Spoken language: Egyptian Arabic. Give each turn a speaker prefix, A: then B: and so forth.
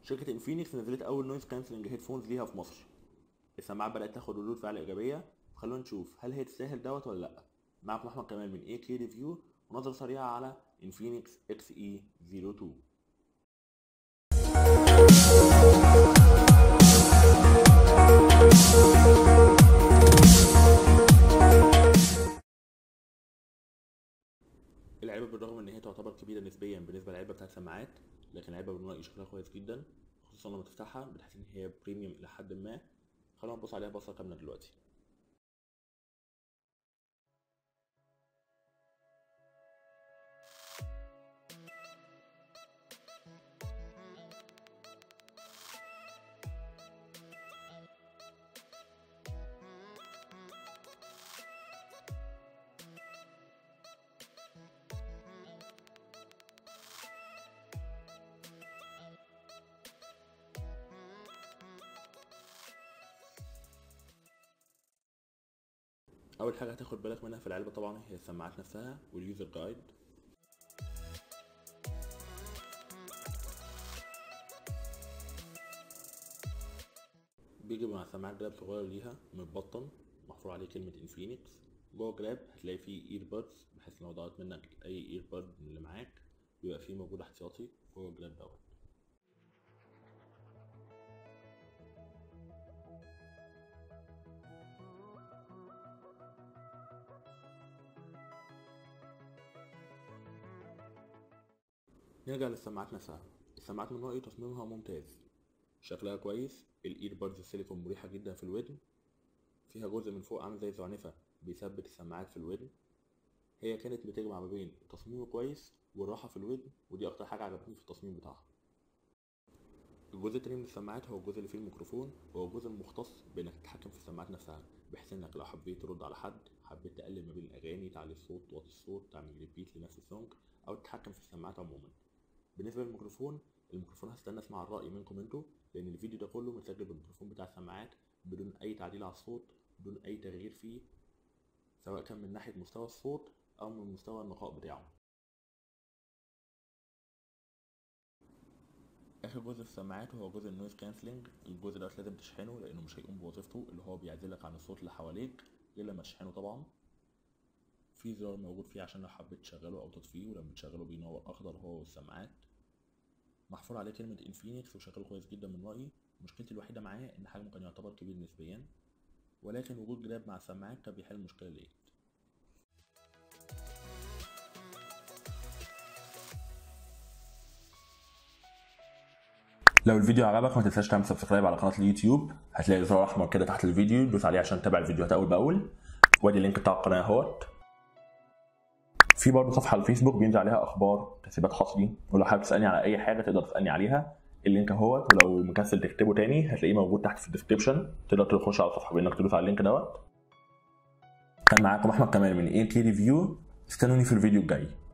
A: شركة انفينكس نزلت أول نويز كانسلنج هيدفونز ليها في مصر السماعات بدأت تاخد ردود فعل إيجابية خلونا نشوف هل هي تستاهل دوت ولا لأ معكم أحمد كمال من AK ريفيو ونظرة سريعة على انفينكس XE02 العلبة بالرغم ان هي تعتبر كبيرة نسبيا بالنسبة للعلبة بتاعت سماعات لكن العلبة من رأيي شكلها كويس جدا خصوصا لما تفتحها بتحس ان هي بريميوم الى حد ما خلونا نبص عليها بصة كاملة دلوقتي اول حاجه هتاخد بالك منها في العلبه طبعا هي السماعات نفسها واليوزر جايد بيجي مع سماعات جراب صغير ليها متبطن محفور عليه كلمه انفينكس جوه جراب هتلاقي فيه ايربادز بحيث لو ضاعت منك اي ايرباد من اللي معاك بيبقى فيه موجود احتياطي جوه الجراب دوت نرجع للسماعات نفسها السماعات من رأيي تصميمها ممتاز شكلها كويس الايربادز السيليكون مريحة جدا في الودن فيها جزء من فوق عامل زي زعنفة بيثبت السماعات في الودن هي كانت بتجمع ما بين تصميمه كويس والراحة في الودن ودي أكتر حاجة عجبتني في التصميم بتاعها الجزء التاني من السماعات هو الجزء اللي فيه الميكروفون وهو الجزء المختص بإنك تتحكم في السماعات نفسها بحيث إنك لو حبيت ترد على حد حبيت تقلل ما بين الأغاني تعلي الصوت توطي الصوت تعمل ريبيت لنفس السونج أو تتحكم في السماعات عموما بالنسبه للميكروفون الميكروفون هستنى اسمع الراي منكم انتوا لان الفيديو ده كله متسجل بالميكروفون بتاع السماعات بدون اي تعديل على الصوت بدون اي تغيير فيه سواء كان من ناحيه مستوى الصوت او من مستوى النقاء بتاعه اخر جزء في السماعات هو جزء النويز كانسلنج الجزء ده لازم تشحنه لانه مش هيقوم بوظيفته اللي هو بيعزلك عن الصوت اللي حواليك غير لما تشحنه طبعا في زرار موجود فيه عشان لو حبيت تشغله او تطفيه ولما تشغله بينور اخضر هو والسماعات محفور عليه كلمة انفينكس وشغال كويس جدا من رأيي مشكلتي الوحيدة معاه ان حجمه كان يعتبر كبير نسبيا ولكن وجود جراب مع السماعات كان بيحل المشكلة ديت لو الفيديو عجبك ما تنساش تعمل سبسكرايب على قناه اليوتيوب هتلاقي زرار احمر كده تحت الفيديو دوس عليه عشان تتابع الفيديوهات اول باول وادي اللينك بتاع القناه اهوت في برضه صفحه على الفيسبوك بينزل عليها اخبار تسريبات حصري ولو حابب تسالني على اي حاجه تقدر تسالني عليها اللينك اهوت ولو مكسل تكتبه تاني هتلاقيه موجود تحت في الديسكربشن تقدر تخش على الصفحه بانك تدوس على اللينك دوت كان معاكم احمد كمال من اي كي ريفيو استنوني في الفيديو الجاي